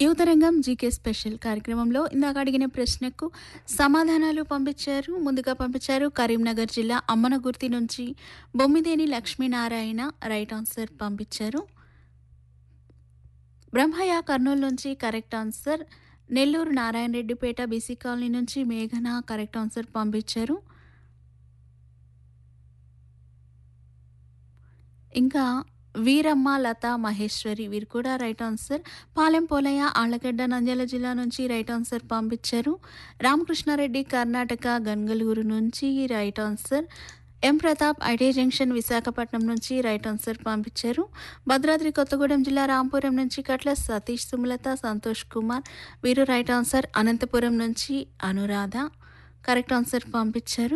యువతరంగం GK special కార్యక్రమంలో ఇందాక అడిగిన ప్రశ్నకు సమాధానాలు పంపించారు ముందుగా పంపించారు కరీంనగర్ జిల్లా అమ్మనగుర్తి నుంచి బొమ్మిదేని లక్ష్మీనారాయణ రైట్ ఆన్సర్ పంపించారు బ్రహ్మయ్య కర్నూలు నుంచి correct answer Nellore Narayana Reddipeta BC colony నుంచి మేఘన కరెక్ట్ ఆన్సర్ పంపించారు ఇంకా వీరమ్మ లత మహేశ్వరి వీరు కూడా రైట్ ఆన్సర్ పాలెం పోలయ్య ఆళ్లగడ్డ నంద్యాల జిల్లా నుంచి రైట్ ఆన్సర్ పంపించారు రామకృష్ణారెడ్డి కర్ణాటక గన్గలూరు నుంచి right answer M Pratap IT junction Visakhapatnam నుంచి రైట్ ఆన్సర్ పంపించారు భద్రాద్రి కొత్తగూడెం జిల్లా రాంపురం నుంచి కట్ల సతీష్ సుమలత సంతోష్ కుమార్ వీరు రైట్ ఆన్సర్ అనంతపురం నుంచి అనురాధ కరెక్ట్ ఆన్సర్ పంపించారు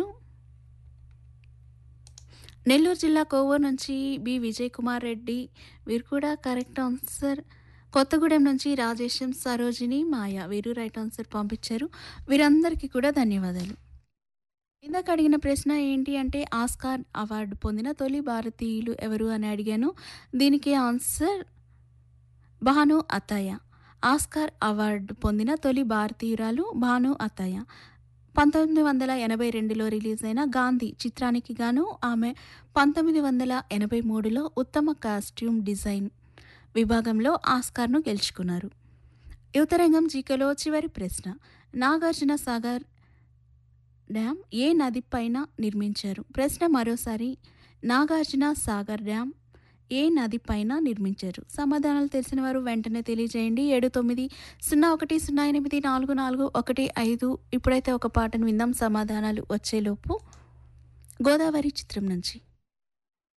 నెల్లూరు జిల్లా కోవూరు నుంచి బి విజయ్ కుమార్ రెడ్డి వీరు కూడా కరెక్ట్ ఆన్సర్ కొత్తగూడెం నుంచి రాజేశం సరోజిని మాయ వీరు రైట్ ఆన్సర్ పంపించారు వీరందరికీ కూడా ధన్యవాదాలు ఇందాక అడిగిన ప్రశ్న ఏంటి అంటే ఆస్కార్ అవార్డు పొందిన తొలి భారతీయులు ఎవరు అని అడిగాను దీనికి ఆన్సర్ భాను అత్తయ్య ఆస్కార్ అవార్డు పొందిన తొలి భారతీయురాలు భాను అత్తయ్య పంతొమ్మిది వందల ఎనభై రెండులో రిలీజ్ అయిన గాంధీ చిత్రానికి గాను ఆమె పంతొమ్మిది వందల ఎనభై మూడులో ఉత్తమ కాస్ట్యూమ్ డిజైన్ విభాగంలో ఆస్కార్ను గెలుచుకున్నారు యువతరంగం జీకేలో చివరి ప్రశ్న నాగార్జున సాగర్ డ్యామ్ ఏ నది పైన నిర్మించారు ప్రశ్న మరోసారి నాగార్జున సాగర్ డ్యామ్ ఏ నది పైన నిర్మించారు సమాధానాలు తెలిసిన వారు వెంటనే తెలియజేయండి ఏడు తొమ్మిది సున్నా ఒకటి సున్నా ఎనిమిది నాలుగు నాలుగు ఒకటి ఐదు ఇప్పుడైతే ఒక పాటను విందాం సమాధానాలు వచ్చేలోపు గోదావరి చిత్రం నుంచి